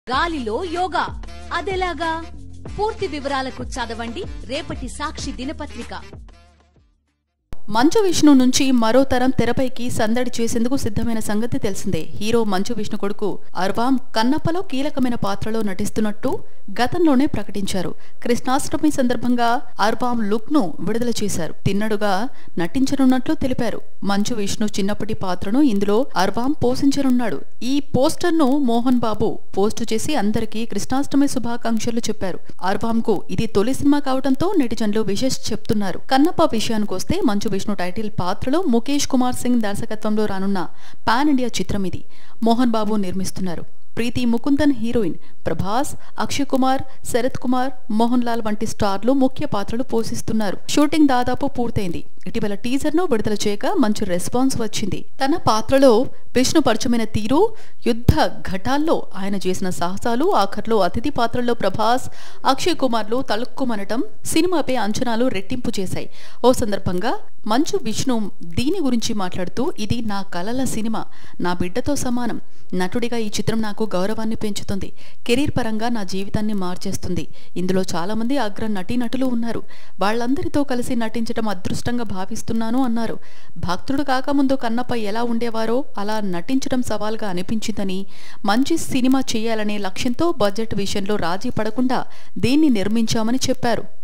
గాలిలో యోగా అదెలాగా పూర్తి వివరాలకు చదవండి రేపటి సాక్షి దినపత్రిక మంచు విష్ణు నుంచి మరో తరం తెరపైకి సందడి చేసేందుకు సిద్ధమైన సంగతి తెలిసిందే హీరో మంచు విష్ణు కొడుకు అర్వాం కన్నప్పలో కీలకమైన పాత్రలో నటిస్తున్నట్టు గతంలోనే ప్రకటించారు కృష్ణాష్టమి సందర్భంగా అర్వాం లుక్ ను విడుదల చేశారు తిన్నడుగా నటించనున్నట్లు తెలిపారు మంచు విష్ణు చిన్నప్పటి పాత్రను ఇందులో అర్వాం పోషించనున్నాడు ఈ పోస్టర్ ను మోహన్ బాబు పోస్టు చేసి అందరికీ కృష్ణాష్టమి శుభాకాంక్షలు చెప్పారు అర్వాం కు ఇది తొలి సినిమా కావడంతో నెటిజన్లు విశేష్ చెప్తున్నారు కన్నప్ప విషయానికొస్తే మంచు విష్ణు టైటిల్ పాత్రలో ముఖేష్ కుమార్ సింగ్ దర్శకత్వంలో రానున్న పాన్ ఇండియా చిత్రం ఇది మోహన్ బాబు నిర్మిస్తున్నారు ప్రీతి ముకుందన్ హీరోయిన్ ప్రభాస్ అక్షయ్ కుమార్ శరత్ కుమార్ మోహన్ లాల్ వంటి స్టార్లు ముఖ్య పాత్రలు పోషిస్తున్నారు షూటింగ్ దాదాపు పూర్తయింది ఇటీవల టీజర్ ను విడుదల చేయక మంచి రెస్పాన్స్ వచ్చింది తన పాత్రలో విష్ణు పరిచయమైన తీరు యుద్ధ ఘటాల్లో ఆయన చేసిన సాహసాలు ఆఖర్లో అతిథి పాత్రల్లో ప్రభాస్ అక్షయ్ కుమార్లు తలుక్కుమనటం సినిమాపై అంచనాలు రెట్టింపు చేశాయి ఓ సందర్భంగా మంచు విష్ణు దీని గురించి మాట్లాడుతూ ఇది నా కలల సినిమా నా బిడ్డతో సమానం నటుడిగా ఈ చిత్రం నాకు గౌరవాన్ని పెంచుతుంది కెరీర్ పరంగా నా జీవితాన్ని మార్చేస్తుంది ఇందులో చాలా మంది అగ్ర నటీనటులు ఉన్నారు వాళ్ళందరితో కలిసి నటించడం అదృష్టంగా భావిస్తున్నాను అన్నారు భక్తుడు కాకముందు కన్నప్ప ఎలా ఉండేవారో అలా నటించడం సవాల్గా అనిపించిందని మంచి సినిమా చేయాలనే లక్ష్యంతో బడ్జెట్ విషయంలో రాజీ పడకుండా దీన్ని నిర్మించామని చెప్పారు